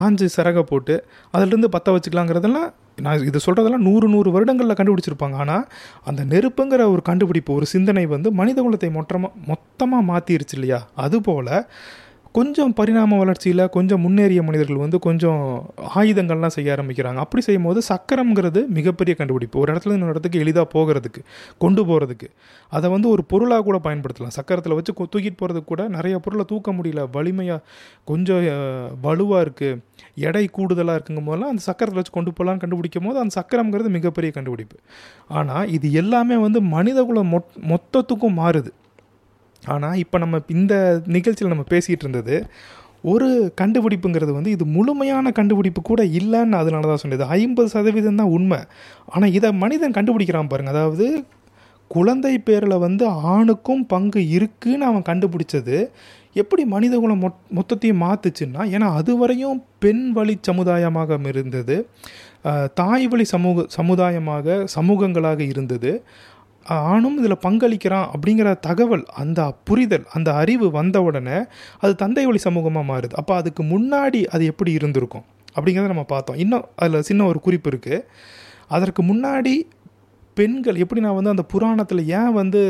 ஆஞ்சு சிறகை போட்டு அதிலிருந்து பற்ற வச்சுக்கலாங்கிறதெல்லாம் நான் இது சொல்கிறதெல்லாம் நூறு நூறு வருடங்களில் கண்டுபிடிச்சிருப்பாங்க ஆனால் அந்த நெருப்புங்கிற ஒரு கண்டுபிடிப்பு ஒரு சிந்தனை வந்து மனித குலத்தை மொத்தமாக மொத்தமாக மாற்றிருச்சு இல்லையா அதுபோல் கொஞ்சம் பரிணாம வளர்ச்சியில் கொஞ்சம் முன்னேறிய மனிதர்கள் வந்து கொஞ்சம் ஆயுதங்கள்லாம் செய்ய ஆரம்பிக்கிறாங்க அப்படி செய்யும் போது சக்கரம்ங்கிறது மிகப்பெரிய கண்டுபிடிப்பு ஒரு இடத்துல இன்னொரு இடத்துக்கு எளிதாக போகிறதுக்கு கொண்டு போகிறதுக்கு அதை வந்து ஒரு பொருளாக கூட பயன்படுத்தலாம் சக்கரத்தில் வச்சு கொ- தூக்கிட்டு போகிறதுக்கு கூட நிறைய பொருளை தூக்க முடியல வலிமையாக கொஞ்சம் வலுவாக இருக்குது எடை கூடுதலாக இருக்குங்கும் போதெல்லாம் அந்த சக்கரத்தில் வச்சு கொண்டு போகலான்னு கண்டுபிடிக்கும் போது அந்த சக்கரம்ங்கிறது மிகப்பெரிய கண்டுபிடிப்பு ஆனால் இது எல்லாமே வந்து மனிதகுலம் மொத் மொத்தத்துக்கும் மாறுது ஆனால் இப்போ நம்ம இந்த நிகழ்ச்சியில் நம்ம பேசிகிட்டு இருந்தது ஒரு கண்டுபிடிப்புங்கிறது வந்து இது முழுமையான கண்டுபிடிப்பு கூட இல்லைன்னு அதனால தான் சொன்னது ஐம்பது சதவீதம் தான் உண்மை ஆனால் இதை மனிதன் கண்டுபிடிக்கிறான் பாருங்க அதாவது குழந்தை பேரில் வந்து ஆணுக்கும் பங்கு இருக்குன்னு அவன் கண்டுபிடிச்சது எப்படி மனிதகுலம் மொத் மொத்தத்தையும் மாற்றுச்சுன்னா ஏன்னா அதுவரையும் பெண் வழி சமுதாயமாக இருந்தது அஹ், தாய் வழி சமூக சமுதாயமாக சமூகங்களாக இருந்தது ஆணும் இதில் பங்களிக்கிறான் அப்படிங்கிற தகவல் அந்த புரிதல் அந்த அறிவு வந்த உடனே அது தந்தை வழி சமூகமாக மாறுது அப்போ அதுக்கு முன்னாடி அது எப்படி இருந்திருக்கும் அப்படிங்கிறத நம்ம பார்த்தோம் இன்னும் அதில் சின்ன ஒரு குறிப்பு இருக்குது அதற்கு முன்னாடி பெண்கள் எப்படி நான் வந்து அந்த புராணத்தில் ஏன் வந்து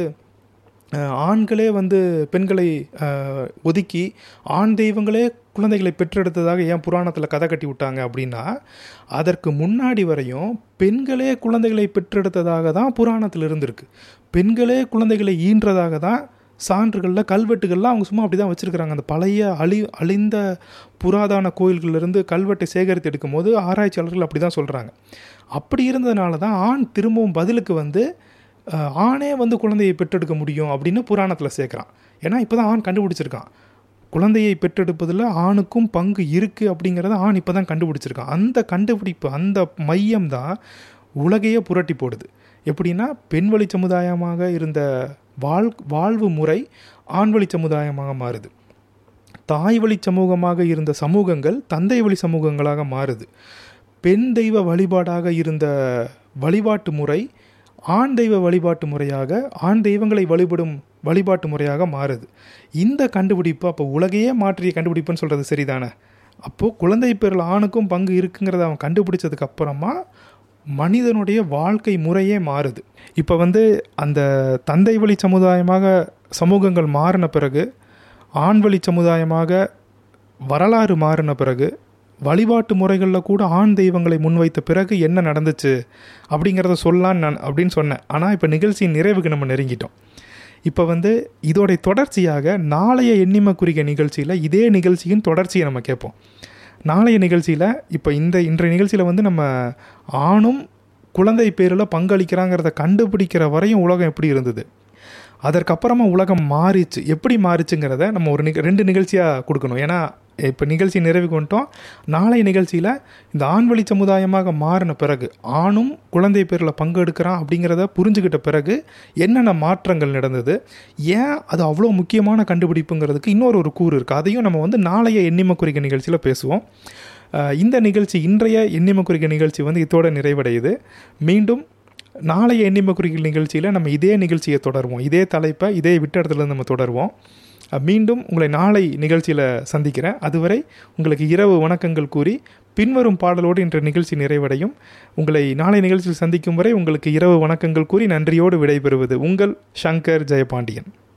அஹ், ஆண்களே வந்து பெண்களை அஹ், ஒதுக்கி ஆண் தெய்வங்களே குழந்தைகளை பெற்றெடுத்ததாக ஏன் புராணத்தில் கதை கட்டி விட்டாங்க அப்படின்னா அதற்கு முன்னாடி வரையும் பெண்களே குழந்தைகளை பெற்றெடுத்ததாக தான் புராணத்தில் இருந்திருக்கு பெண்களே குழந்தைகளை ஈன்றதாக தான் சான்றுகளில் கல்வெட்டுகள்லாம் அவங்க சும்மா அப்படி தான் வச்சுருக்கிறாங்க அந்த பழைய அழி அழிந்த புராதன கோயில்களிலிருந்து கல்வெட்டை சேகரித்து எடுக்கும்போது ஆராய்ச்சியாளர்கள் அப்படி தான் சொல்கிறாங்க அப்படி இருந்ததுனால தான் ஆண் திரும்பவும் பதிலுக்கு வந்து அஹ், ஆணே வந்து குழந்தையை பெற்றெடுக்க முடியும் அப்படின்னு புராணத்தில் சேர்க்குறான் ஏன்னா இப்போ தான் ஆண் கண்டுபிடிச்சிருக்கான் குழந்தையை பெற்றெடுப்பதில் ஆணுக்கும் பங்கு இருக்குது அப்படிங்கிறத ஆண் இப்போ தான் கண்டுபிடிச்சிருக்கான் அந்த கண்டுபிடிப்பு அந்த மையம் தான் உலகையே புரட்டி போடுது எப்படின்னா பெண் வழி சமுதாயமாக இருந்த வாழ் வாழ்வு முறை ஆண் வழி சமுதாயமாக மாறுது தாய் வழி சமூகமாக இருந்த சமூகங்கள் தந்தை வழி சமூகங்களாக மாறுது பெண் தெய்வ வழிபாடாக இருந்த வழிபாட்டு முறை ஆண் தெய்வ வழிபாட்டு முறையாக ஆண் தெய்வங்களை வழிபடும் வழிபாட்டு முறையாக மாறுது இந்த கண்டுபிடிப்பு அப்போ உலகையே மாற்றிய கண்டுபிடிப்புன்னு சொல்கிறது சரிதானே அப்போது குழந்தை பேரில் ஆணுக்கும் பங்கு இருக்குங்கிறத அவன் கண்டுபிடிச்சதுக்கு அப்புறமா மனிதனுடைய வாழ்க்கை முறையே மாறுது இப்போ வந்து அந்த தந்தை வழி சமுதாயமாக சமூகங்கள் மாறின பிறகு ஆண் வழி சமுதாயமாக வரலாறு மாறின பிறகு வழிபாட்டு முறைகளில் கூட ஆண் தெய்வங்களை முன்வைத்த பிறகு என்ன நடந்துச்சு அப்படிங்கிறத சொல்லலான்னு நான் அப்படின்னு சொன்னேன் ஆனால் இப்போ நிகழ்ச்சியின் நிறைவுக்கு நம்ம நெருங்கிட்டோம் இப்போ வந்து இதோடைய தொடர்ச்சியாக நாளைய எண்ணிம குறிக்க நிகழ்ச்சியில் இதே நிகழ்ச்சியின் தொடர்ச்சியை நம்ம கேட்போம் நாளைய நிகழ்ச்சியில் இப்போ இந்த இன்றைய நிகழ்ச்சியில் வந்து நம்ம ஆணும் குழந்தை பேரில் பங்களிக்கிறாங்கிறத கண்டுபிடிக்கிற வரையும் உலகம் எப்படி இருந்தது அதற்கப்புறமா உலகம் மாறிச்சு எப்படி மாறிச்சுங்கிறத நம்ம ஒரு நிக ரெண்டு நிகழ்ச்சியாக கொடுக்கணும் ஏன்னா இப்போ நிகழ்ச்சி நிறைவுக்கு வந்துட்டோம் நாளைய நிகழ்ச்சியில் இந்த ஆண்வழி சமுதாயமாக மாறின பிறகு ஆணும் குழந்தை பேரில் பங்கெடுக்கிறான் அப்படிங்கிறத புரிஞ்சுக்கிட்ட பிறகு என்னென்ன மாற்றங்கள் நடந்தது ஏன் அது அவ்வளோ முக்கியமான கண்டுபிடிப்புங்கிறதுக்கு இன்னொரு ஒரு கூறு இருக்குது அதையும் நம்ம வந்து நாளைய எண்ணிம குறிக்க நிகழ்ச்சியில் பேசுவோம் அஹ் இந்த நிகழ்ச்சி இன்றைய எண்ணிம குறிக்க நிகழ்ச்சி வந்து இதோட நிறைவடையுது மீண்டும் நாளைய எண்ணிம குறிக்கல் நிகழ்ச்சியில் நம்ம இதே நிகழ்ச்சியை தொடருவோம் இதே தலைப்பை இதே விட்ட இடத்துல நம்ம தொடருவோம் அஹ் மீண்டும் உங்களை நாளை நிகழ்ச்சியில் சந்திக்கிறேன் அதுவரை உங்களுக்கு இரவு வணக்கங்கள் கூறி பின்வரும் பாடலோடு இன்ற நிகழ்ச்சி நிறைவடையும் உங்களை நாளை நிகழ்ச்சியில் சந்திக்கும் வரை உங்களுக்கு இரவு வணக்கங்கள் கூறி நன்றியோடு விடைபெறுவது உங்கள் சங்கர் ஜெயபாண்டியன்